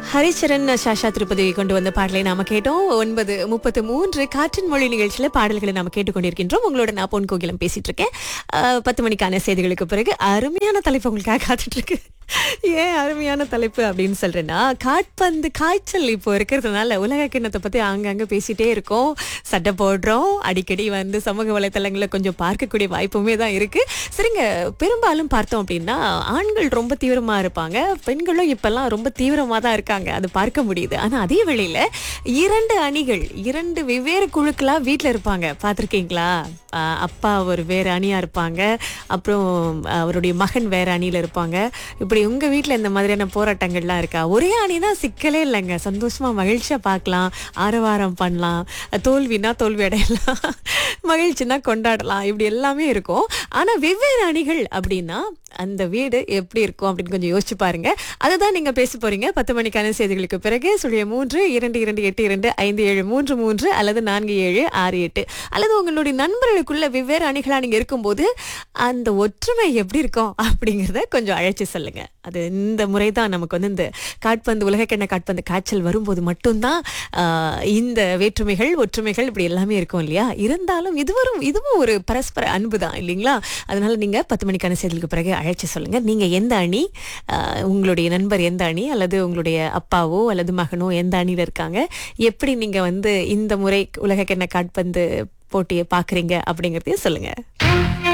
ஹரிச்சரன் சாஷா திருப்பதி கொண்டு வந்த பாடலை நாம கேட்டோம் ஒன்பது முப்பத்து மூன்று காற்றின் மொழி நிகழ்ச்சியில பாடல்களை நாம கேட்டுக்கொண்டிருக்கின்றோம் உங்களோட நான் பொன் கோகிலம் பேசிட்டு இருக்கேன் அஹ், பத்து மணிக்கான செய்திகளுக்கு பிறகு அருமையான தலைப்பு உங்களுக்காக காத்துட்டு இருக்கு ஏன் அருமையான தலைப்பு அப்படின்னு சொல்றேன்னா காட்பந்து காய்ச்சல் இப்போ இருக்கிறதுனால உலக கிண்ணத்தை பத்தி ஆங்காங்க பேசிட்டே இருக்கோம் சட்டை போடுறோம் அடிக்கடி வந்து சமூக வலைத்தளங்களில் கொஞ்சம் பார்க்கக்கூடிய வாய்ப்புமே தான் இருக்கு சரிங்க பெரும்பாலும் பார்த்தோம் அப்படின்னா ஆண்கள் ரொம்ப தீவிரமா இருப்பாங்க பெண்களும் இப்பெல்லாம் ரொம்ப தீவிரமா தான் இருக்காங்க அது பார்க்க முடியுது ஆனா அதே வேளையில இரண்டு அணிகள் இரண்டு வெவ்வேறு குழுக்களா வீட்ல இருப்பாங்க பார்த்திருக்கீங்களா ஆஹ் அப்பா ஒரு வேற அணியா இருப்பாங்க அப்புறம் அவருடைய மகன் வேற அணியில இருப்பாங்க இப்படி உங்க வீட்ல இந்த மாதிரியான போராட்டங்கள்லாம் இருக்கா ஒரே அணினா சிக்கலே இல்லைங்க சந்தோஷமா மகிழ்ச்சியா பார்க்கலாம் ஆரவாரம் பண்ணலாம் தோல்வினா தோல்வி அடையலாம் மகிழ்ச்சினா கொண்டாடலாம் இப்படி எல்லாமே இருக்கும் ஆனா வெவ்வேறு அணிகள் அப்படின்னா அந்த வீடு எப்படி இருக்கும் அப்படின்னு கொஞ்சம் யோசிச்சு பாருங்க அதுதான் நீங்க பேச போறீங்க பத்து மணிக்கான செய்திகளுக்கு பிறகு சுழிய மூன்று இரண்டு இரண்டு எட்டு இரண்டு ஐந்து ஏழு மூன்று மூன்று அல்லது நான்கு ஏழு ஆறு எட்டு அல்லது உங்களுடைய நண்பர்களுக்குள்ள வெவ்வேறு அணிகளா நீங்க இருக்கும்போது அந்த ஒற்றுமை எப்படி இருக்கும் அப்படிங்கறத கொஞ்சம் அழைச்சு சொல்லுங்க அது இந்த முறை தான் நமக்கு வந்து இந்த காட்பந்து உலகக்கிண்ண காட்பந்து காய்ச்சல் வரும்போது மட்டும்தான் ஆஹ், இந்த வேற்றுமைகள் ஒற்றுமைகள் இப்படி எல்லாமே இருக்கும் இல்லையா இருந்தாலும் இதுவரும் இதுவும் ஒரு பரஸ்பர அன்பு தான் இல்லைங்களா அதனால நீங்க பத்து மணிக்கான செய்திகளுக்கு பிறகு அழைச்சு சொல்லுங்க நீங்க எந்த அணி ஆஹ், உங்களுடைய நண்பர் எந்த அணி அல்லது உங்களுடைய அப்பாவோ அல்லது மகனோ எந்த அணியில இருக்காங்க எப்படி நீங்க வந்து இந்த முறை உலகக்கிண்ண காட்பந்து போட்டியை பாக்குறீங்க அப்படிங்கறதையும் சொல்லுங்க